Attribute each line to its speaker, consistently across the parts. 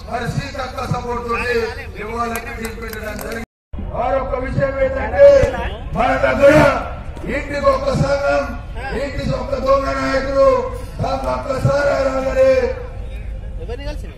Speaker 1: మరి సీతక్క సపోర్ట్ తోటి ఇవ్వాలని పెట్టడం జరిగింది మరొక విషయం ఏంటంటే మన దగ్గర ఇంటికి ఒక సంఘం ఇంటికి ఒక దొంగ నాయకుడు తమ ఒక్కసారి రాగానే
Speaker 2: ఎవరిని కలిసి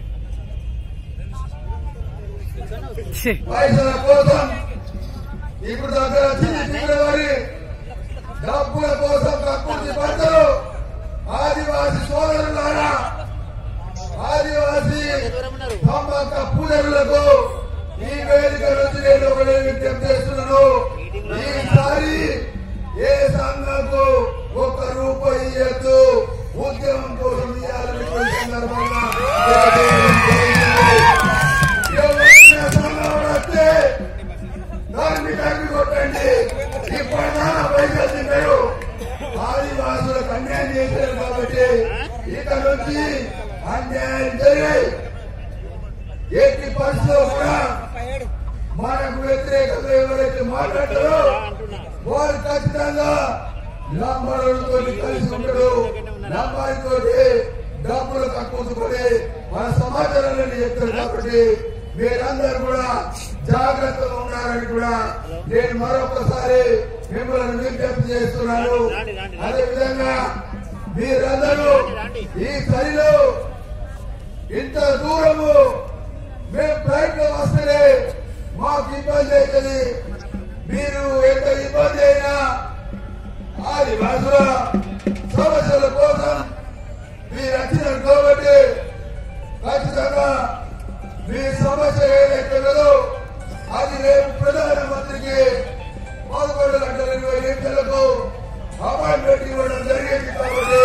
Speaker 1: పైసల కోసం ఇప్పుడు దగ్గర చిన్న చిన్న వారి డబ్బుల కోసం కక్కుర్తి పడతారు ఆదివాసి సోదరులారా ఆదివాసి తమ్మక్క పూజలకు ఈ వేదిక నుంచి నేను ఒకటే విజ్ఞప్తి చేస్తున్నాను ఈసారి ఏ సంఘకు ఒక్క రూపాయి ఇయ్యద్దు ఉద్యమం కోసం ఇవ్వాలని ఈ సందర్భంగా తెలియజేయడం జరిగింది. ఎవరైనా సంఘం వస్తే దాన్ని తగ్గి కొట్టండి ఇప్పటిదాకా పైసలు తిన్నారు ఆదివాసులకు అన్యాయం చేశారు కాబట్టి ఇక నుంచి అన్యాయం జరిగాయి ఎట్టి పరిస్థితుల్లో కూడా మనకు వ్యతిరేకంగా ఎవరైతే మాట్లాడతారో వారు ఖచ్చితంగా లంబాడులతో కలిసి ఉంటాడు లంబాడితో డబ్బులు కక్కుతుకొని మన సమాచారాన్ని చెప్తారు కాబట్టి మీరందరూ కూడా జాగ్రత్తగా ఉన్నారని కూడా నేను మరొకసారి మిమ్మల్ని విజ్ఞప్తి చేస్తున్నాను అదే విధంగా మీరందరూ ఈ చలిలో ఇంత దూరము మేము ఫ్లైట్ లో వస్తేనే మాకు ఇబ్బంది అవుతుంది మీరు ఎంత ఇబ్బంది అయినా ఆదివాసుల సమస్యల కోసం మీరు వచ్చినారు కాబట్టి ఖచ్చితంగా మీ సమస్య ఏదైతే ఉన్నదో అది రేపు ప్రధానమంత్రికి పదకొండు గంటల ఇరవై నిమిషాలకు అపాయింట్మెంట్ ఇవ్వడం జరిగింది కాబట్టి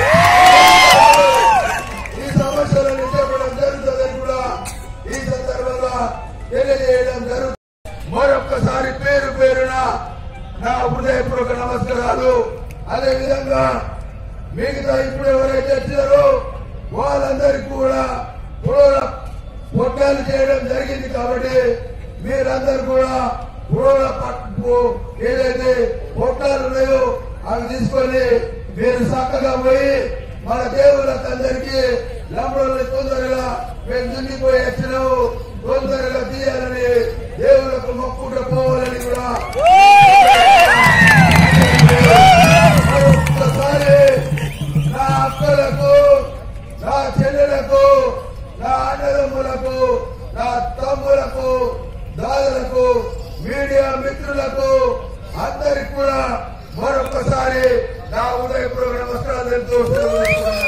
Speaker 1: ఈ సమస్యలను చెప్పడం జరుగుతుందని కూడా ఈ సందర్భంగా తెలియజేయడం జరుగుతుంది మరొక్కసారి పేరు పేరున నా హృదయపూర్వక నమస్కారాలు అదే విధంగా మిగతా ఇప్పుడు ఎవరైతే వచ్చారో వాళ్ళందరికీ కూడా పురోగ పొట్టాలు చేయడం జరిగింది కాబట్టి మీరందరూ కూడా పురోగ పట్టు ఏదైతే పొట్టాలు ఉన్నాయో అవి తీసుకొని మీరు చక్కగా పోయి మన దేవుళ్ళకి అందరికీ లంబడల్ని తొందరగా మేము దున్నిపోయి వచ్చినాము తొందరగా తీయాలని దేవుళ్ళకు మొక్కుంటూ పోవాలని కూడా మరొక్కసారి నా అక్కలకు నా చెల్లెలకు నా అన్నదమ్ములకు నా తమ్ములకు దాదులకు మీడియా మిత్రులకు అందరికి కూడా మరొకసారి నా ఉదయపూర్వక నమస్కారాలు తెలుపుతూ